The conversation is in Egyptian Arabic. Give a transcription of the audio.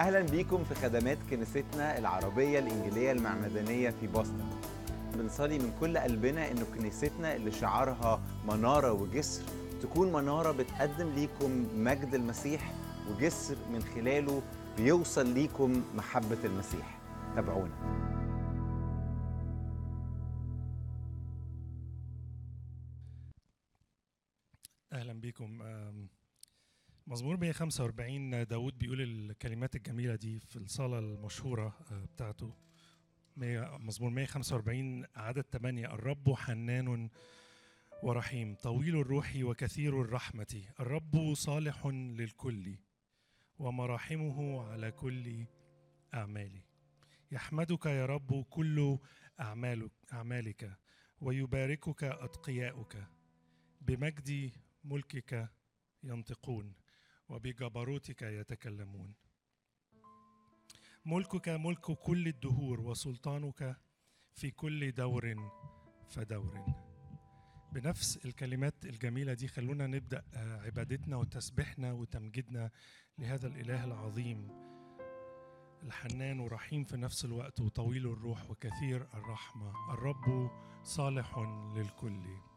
اهلا بيكم في خدمات كنيستنا العربيه الانجيليه المعمدانيه في بoston بنصلي من كل قلبنا انه كنيستنا اللي شعارها مناره وجسر تكون مناره بتقدم ليكم مجد المسيح وجسر من خلاله بيوصل ليكم محبه المسيح تابعونا اهلا بيكم آم، مزمور 145 داود بيقول الكلمات الجميله دي في الصلاه المشهوره آه، بتاعته مية- مزمور 145 عدد 8 الرب حنان ورحيم طويل الروح وكثير الرحمه الرب صالح للكل ومراحمه على كل اعماله يحمدك يا رب كل اعمالك اعمالك ويباركك اتقياؤك بمجد ملكك ينطقون وبجبروتك يتكلمون ملكك ملك كل الدهور وسلطانك في كل دور فدور بنفس الكلمات الجميلة دي خلونا نبدأ آه، عبادتنا وتسبيحنا وتمجيدنا لهذا الإله العظيم الحنان ورحيم في نفس الوقت وطويل الروح وكثير الرحمة الرب صالح للكل